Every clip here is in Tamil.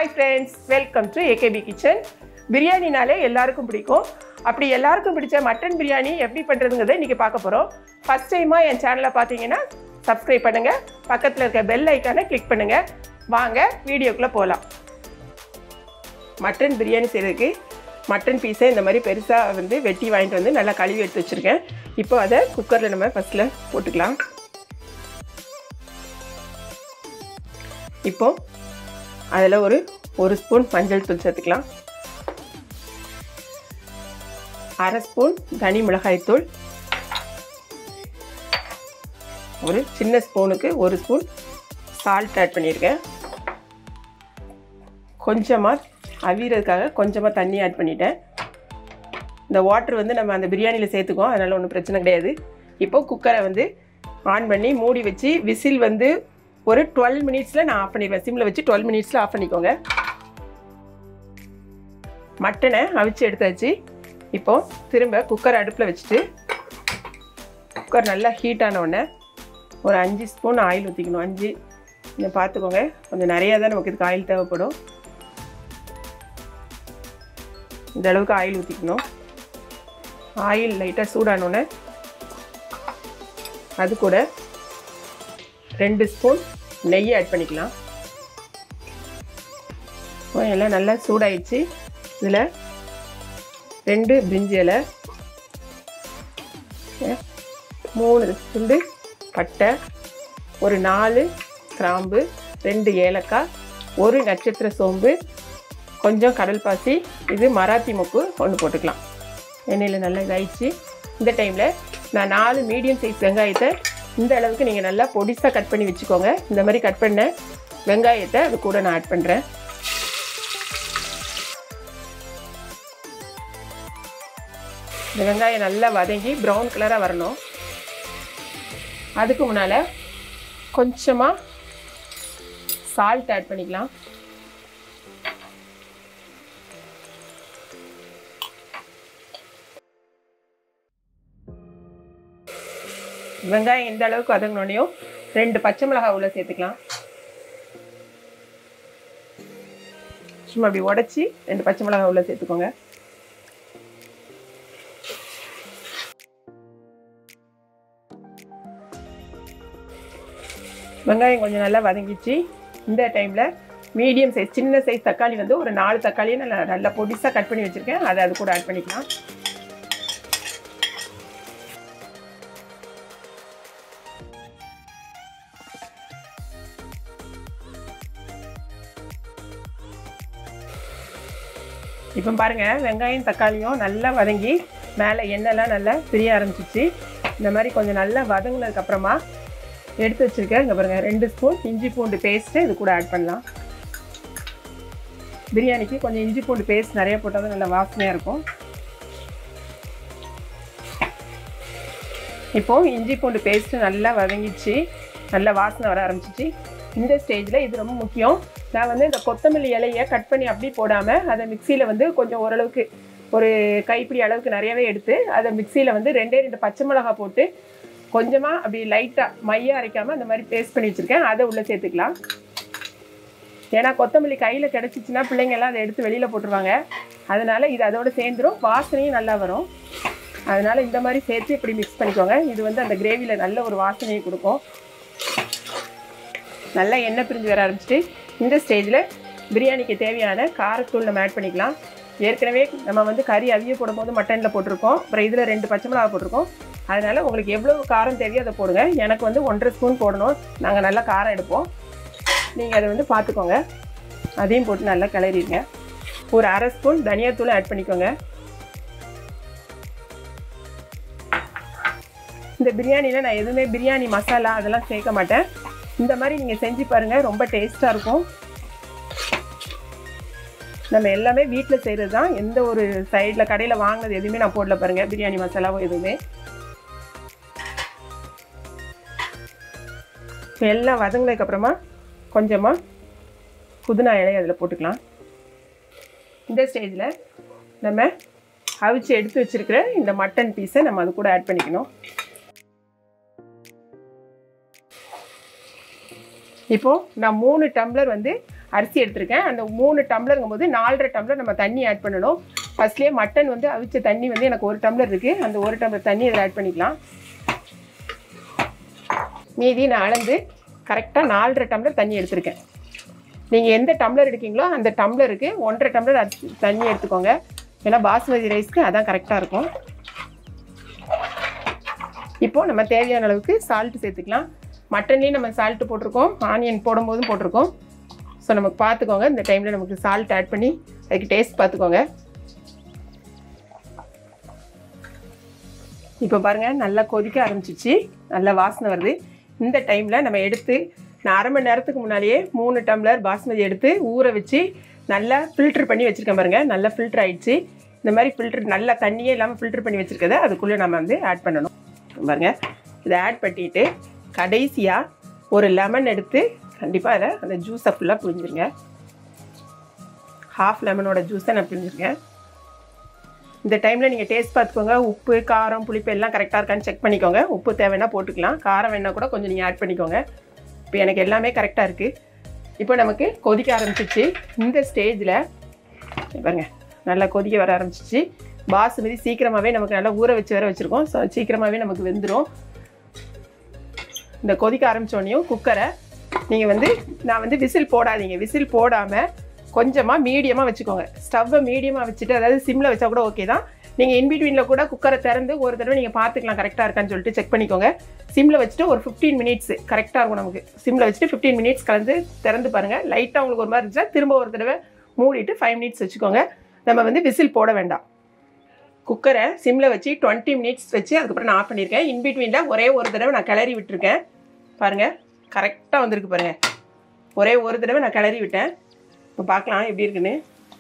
hi friends welcome to AKB kitchen பிரியாணினாலே எல்லாருக்கும் பிடிக்கும் அப்படி எல்லாருக்கும் பிடிச்ச மட்டன் பிரியாணி எப்படி பண்ணுறதுங்கிறத இன்றைக்கி பார்க்க போகிறோம் ஃபஸ்ட் டைமாக என் சேனலை பார்த்தீங்கன்னா சப்ஸ்கிரைப் பண்ணுங்கள் பக்கத்தில் இருக்க பெல் ஐக்கானை கிளிக் பண்ணுங்கள் வாங்க வீடியோக்குள்ளே போகலாம் மட்டன் பிரியாணி செய்கிறதுக்கு மட்டன் பீஸை இந்த மாதிரி பெருசாக வந்து வெட்டி வாங்கிட்டு வந்து நல்லா கழுவி எடுத்து வச்சுருக்கேன் இப்போ அதை குக்கரில் நம்ம ஃபஸ்ட்டில் போட்டுக்கலாம் இப்போ அதில் ஒரு ஒரு ஸ்பூன் மஞ்சள் தூள் சேர்த்துக்கலாம் அரை ஸ்பூன் தனி மிளகாய்த்தூள் ஒரு சின்ன ஸ்பூனுக்கு ஒரு ஸ்பூன் சால்ட் ஆட் பண்ணியிருக்கேன் கொஞ்சமாக அவியறதுக்காக கொஞ்சமாக தண்ணி ஆட் பண்ணிட்டேன் இந்த வாட்டர் வந்து நம்ம அந்த பிரியாணியில் சேர்த்துக்கோம் அதனால் ஒன்றும் பிரச்சனை கிடையாது இப்போ குக்கரை வந்து ஆன் பண்ணி மூடி வச்சு விசில் வந்து ஒரு டுவெல் மினிட்ஸில் நான் ஆஃப் பண்ணிடுவேன் சிம்மில் வச்சு டுவெல் மினிட்ஸில் ஆஃப் பண்ணிக்கோங்க மட்டனை அவிச்சு எடுத்தாச்சு இப்போ திரும்ப குக்கர் அடுப்பில் வச்சுட்டு குக்கர் நல்லா ஹீட் ஆன உடனே ஒரு அஞ்சு ஸ்பூன் ஆயில் ஊற்றிக்கணும் அஞ்சு கொஞ்சம் பார்த்துக்கோங்க கொஞ்சம் நிறையா தான் நமக்கு இதுக்கு ஆயில் தேவைப்படும் இந்த அளவுக்கு ஆயில் ஊற்றிக்கணும் ஆயில் லைட்டாக சூடானோடனே அது கூட ரெண்டு ஸ்பூன் நெய் ஆட் பண்ணிக்கலாம் இப்போ எல்லாம் நல்லா சூடாயிடுச்சு இதில் ரெண்டு பிரிஞ்சி இலை மூணு துண்டு பட்டை ஒரு நாலு கிராம்பு ரெண்டு ஏலக்காய் ஒரு நட்சத்திர சோம்பு கொஞ்சம் கடல் பாசி இது மராத்தி மொக்கு ஒன்று போட்டுக்கலாம் எண்ணெயில் நல்லா இதாயிடுச்சு இந்த டைமில் நான் நாலு மீடியம் சைஸ் வெங்காயத்தை இந்த அளவுக்கு நீங்கள் நல்லா பொடிசாக கட் பண்ணி வச்சுக்கோங்க இந்த மாதிரி கட் பண்ண வெங்காயத்தை அது கூட நான் ஆட் பண்ணுறேன் இந்த வெங்காயம் நல்லா வதங்கி ப்ரௌன் கலராக வரணும் அதுக்கு முன்னால் கொஞ்சமாக சால்ட் ஆட் பண்ணிக்கலாம் வெங்காயம் எந்த அளவுக்கு வதங்கினோனையும் ரெண்டு பச்சை மிளகாய் உள்ள சேர்த்துக்கலாம் சும்மா அப்படி உடச்சி ரெண்டு பச்சை மிளகாய் உள்ள சேர்த்துக்கோங்க வெங்காயம் கொஞ்சம் நல்லா வதங்கிச்சு இந்த டைமில் மீடியம் சைஸ் சின்ன சைஸ் தக்காளி வந்து ஒரு நாலு தக்காளியை நல்லா நல்லா பொடிசாக கட் பண்ணி வச்சுருக்கேன் அதை அது கூட ஆட் பண்ணிக்கலாம் இப்போ பாருங்கள் வெங்காயம் தக்காளியும் நல்லா வதங்கி மேலே எண்ணெய்லாம் நல்லா பிரிய ஆரம்பிச்சிச்சு இந்த மாதிரி கொஞ்சம் நல்லா வதங்கினதுக்கப்புறமா எடுத்து வச்சுருக்கேன் இங்கே பாருங்கள் ரெண்டு ஸ்பூன் இஞ்சி பூண்டு பேஸ்ட்டு இது கூட ஆட் பண்ணலாம் பிரியாணிக்கு கொஞ்சம் இஞ்சி பூண்டு பேஸ்ட் நிறைய போட்டால் தான் நல்லா வாசனையாக இருக்கும் இப்போது இஞ்சி பூண்டு பேஸ்ட்டு நல்லா வதங்கிச்சு நல்லா வாசனை வர ஆரம்பிச்சிச்சு இந்த ஸ்டேஜில் இது ரொம்ப முக்கியம் நான் வந்து இந்த கொத்தமல்லி இலையை கட் பண்ணி அப்படி போடாமல் அதை மிக்சியில் வந்து கொஞ்சம் ஓரளவுக்கு ஒரு கைப்பிடி அளவுக்கு நிறையவே எடுத்து அதை மிக்சியில் வந்து ரெண்டே ரெண்டு பச்சை மிளகா போட்டு கொஞ்சமாக அப்படி லைட்டாக மையாக அரைக்காமல் அந்த மாதிரி பேஸ்ட் பண்ணி வச்சுருக்கேன் அதை உள்ளே சேர்த்துக்கலாம் ஏன்னா கொத்தமல்லி கையில் கிடச்சிச்சின்னா பிள்ளைங்க எல்லாம் அதை எடுத்து வெளியில் போட்டுருவாங்க அதனால் இது அதோடு சேர்ந்துடும் வாசனையும் நல்லா வரும் அதனால் இந்த மாதிரி சேர்த்து இப்படி மிக்ஸ் பண்ணிக்கோங்க இது வந்து அந்த கிரேவியில் நல்ல ஒரு வாசனையை கொடுக்கும் நல்லா எண்ணெய் பிரிஞ்சு வர ஆரம்பிச்சிட்டு இந்த ஸ்டேஜில் பிரியாணிக்கு தேவையான காரத்தூள் நம்ம ஆட் பண்ணிக்கலாம் ஏற்கனவே நம்ம வந்து கறி அவிய போடும்போது மட்டனில் போட்டிருக்கோம் அப்புறம் இதில் ரெண்டு பச்சை மிளகா போட்டிருக்கோம் அதனால் உங்களுக்கு எவ்வளோ காரம் தேவையோ அதை போடுங்க எனக்கு வந்து ஒன்றரை ஸ்பூன் போடணும் நாங்கள் நல்லா காரம் எடுப்போம் நீங்கள் அதை வந்து பார்த்துக்கோங்க அதையும் போட்டு நல்லா கிளறிடுங்க ஒரு அரை ஸ்பூன் தனியாத்தூள் ஆட் பண்ணிக்கோங்க இந்த பிரியாணியில் நான் எதுவுமே பிரியாணி மசாலா அதெல்லாம் சேர்க்க மாட்டேன் இந்த மாதிரி நீங்கள் செஞ்சு பாருங்கள் ரொம்ப டேஸ்ட்டாக இருக்கும் நம்ம எல்லாமே வீட்டில் செய்கிறது தான் எந்த ஒரு சைடில் கடையில் வாங்கினது எதுவுமே நான் போடல பாருங்கள் பிரியாணி மசாலாவோ எதுவுமே எல்லாம் வதங்கினதுக்கப்புறமா கொஞ்சமாக புதினா இலையை அதில் போட்டுக்கலாம் இந்த ஸ்டேஜில் நம்ம அவிச்சு எடுத்து வச்சுருக்கிற இந்த மட்டன் பீஸை நம்ம அது கூட ஆட் பண்ணிக்கணும் இப்போது நான் மூணு டம்ளர் வந்து அரிசி எடுத்திருக்கேன் அந்த மூணு டம்ளருங்கும் போது நாலரை டம்ளர் நம்ம தண்ணி ஆட் பண்ணணும் ஃபர்ஸ்ட்லேயே மட்டன் வந்து அவிச்ச தண்ணி வந்து எனக்கு ஒரு டம்ளர் இருக்குது அந்த ஒரு டம்ளர் தண்ணி இதில் ஆட் பண்ணிக்கலாம் மீதி நான் அளந்து கரெக்டாக நாலரை டம்ளர் தண்ணி எடுத்திருக்கேன் நீங்கள் எந்த டம்ளர் எடுக்கீங்களோ அந்த டம்ளருக்கு ஒன்றரை டம்ளர் அரிசி தண்ணி எடுத்துக்கோங்க ஏன்னா பாஸ்மதி ரைஸ்க்கு அதான் கரெக்டாக இருக்கும் இப்போது நம்ம தேவையான அளவுக்கு சால்ட்டு சேர்த்துக்கலாம் மட்டன்லேயும் நம்ம சால்ட்டு போட்டிருக்கோம் ஆனியன் போடும்போதும் போட்டிருக்கோம் ஸோ நமக்கு பார்த்துக்கோங்க இந்த டைமில் நமக்கு சால்ட் ஆட் பண்ணி அதுக்கு டேஸ்ட் பார்த்துக்கோங்க இப்போ பாருங்கள் நல்லா கொதிக்க ஆரம்பிச்சிச்சு நல்லா வாசனை வருது இந்த டைமில் நம்ம எடுத்து நான் அரை மணி நேரத்துக்கு முன்னாடியே மூணு டம்ளர் பாஸ்மதி எடுத்து ஊற வச்சு நல்லா ஃபில்டர் பண்ணி வச்சுருக்கேன் பாருங்கள் நல்லா ஃபில்டர் ஆயிடுச்சு இந்த மாதிரி ஃபில்டர் நல்லா தண்ணியே இல்லாமல் ஃபில்டர் பண்ணி வச்சுருக்கதை அதுக்குள்ளே நம்ம வந்து ஆட் பண்ணணும் பாருங்க இதை ஆட் பண்ணிட்டு கடைசியாக ஒரு லெமன் எடுத்து கண்டிப்பாக அதை அந்த ஜூஸை ஃபுல்லாக புழிஞ்சிருங்க ஹாஃப் லெமனோட ஜூஸை நான் பிழிஞ்சிருக்கேன் இந்த டைமில் நீங்கள் டேஸ்ட் பார்த்துக்கோங்க உப்பு காரம் புளிப்பு எல்லாம் கரெக்டாக இருக்கான்னு செக் பண்ணிக்கோங்க உப்பு தேவைன்னா போட்டுக்கலாம் காரம் வேணால் கூட கொஞ்சம் நீங்கள் ஆட் பண்ணிக்கோங்க இப்போ எனக்கு எல்லாமே கரெக்டாக இருக்குது இப்போ நமக்கு கொதிக்க ஆரம்பிச்சிச்சு இந்த ஸ்டேஜில் பாருங்க நல்லா கொதிக்க வர ஆரம்பிச்சிச்சு பாசுமதி சீக்கிரமாகவே நமக்கு நல்லா ஊற வச்சு வர வச்சுருக்கோம் ஸோ சீக்கிரமாகவே நமக்கு வெந்துடும் இந்த கொதிக்க ஆரம்பித்தோடனையும் குக்கரை நீங்கள் வந்து நான் வந்து விசில் போடாதீங்க விசில் போடாமல் கொஞ்சமாக மீடியமாக வச்சுக்கோங்க ஸ்டவ்வை மீடியமாக வச்சுட்டு அதாவது சிம்மில் வச்சா கூட ஓகே தான் நீங்கள் இன்பிட்வீனில் கூட குக்கரை திறந்து ஒரு தடவை நீங்கள் பார்த்துக்கலாம் கரெக்டாக இருக்கான்னு சொல்லிட்டு செக் பண்ணிக்கோங்க சிம்மில் வச்சுட்டு ஒரு ஃபிஃப்டீன் மினிட்ஸ் கரெக்டாக இருக்கும் நமக்கு சிம்மில் வச்சுட்டு ஃபிஃப்டீன் மினிட்ஸ் கலந்து திறந்து பாருங்கள் லைட்டாக உங்களுக்கு ஒரு மாதிரி இருந்துச்சா திரும்ப ஒரு தடவை மூடிட்டு ஃபைவ் மினிட்ஸ் வச்சுக்கோங்க நம்ம வந்து விசில் போட வேண்டாம் குக்கரை சிம்மில் வச்சு டுவெண்ட்டி மினிட்ஸ் வச்சு அதுக்கப்புறம் நான் ஆஃப் பண்ணியிருக்கேன் இன்பிட்வீனில் ஒரே ஒரு தடவை நான் கிளறி விட்டுருக்கேன் பாருங்கள் கரெக்டாக வந்திருக்கு பாருங்கள் ஒரே ஒரு தடவை நான் கிளறி விட்டேன் இப்போ பார்க்கலாம் எப்படி இருக்குன்னு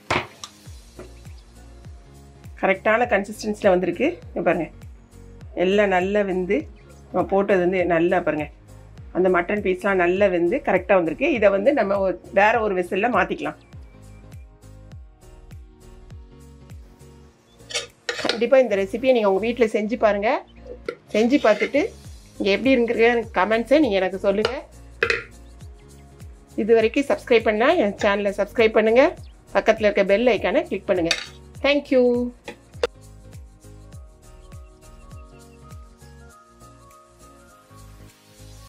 கரெக்டான கன்சிஸ்டன்சியில் வந்திருக்கு இங்க பாருங்க எல்லாம் நல்லா வெந்து நம்ம போட்டது வந்து நல்லா பாருங்க அந்த மட்டன் பீஸ்லாம் நல்லா வெந்து கரெக்டாக வந்திருக்கு இதை வந்து நம்ம ஒரு வேற ஒரு விசிலில் மாற்றிக்கலாம் கண்டிப்பாக இந்த ரெசிபியை நீங்கள் உங்கள் வீட்டில் செஞ்சு பாருங்கள் செஞ்சு பார்த்துட்டு இங்கே எப்படி இருக்கிற கமெண்ட்ஸை நீங்கள் எனக்கு சொல்லுங்கள் இது வரைக்கும் சப்ஸ்கிரைப் பண்ணால் என் சேனலை சப்ஸ்கிரைப் பண்ணுங்கள் பக்கத்தில் இருக்க பெல் ஐக்கானை கிளிக் பண்ணுங்கள் தேங்க்யூ